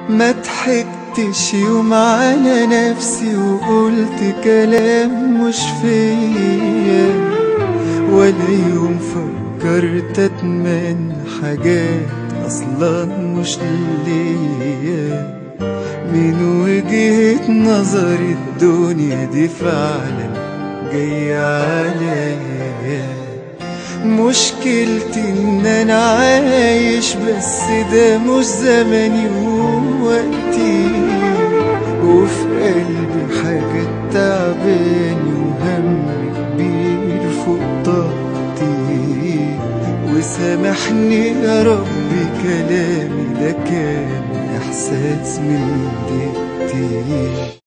ما ضحكتش يوم على نفسي وقلت كلام مش فيا ولا يوم فكرت اتمنى حاجات اصلا مش ليا من وجهة نظري الدنيا دي فعلا جاية عليا مشكلتي ان انا عايش بس ده مش زمني ووقتي وفي قلبي حاجة تعباني وهم كبير فوق طاقتي وسامحني يا ربي كلامي ده كان احساس من دقيقتي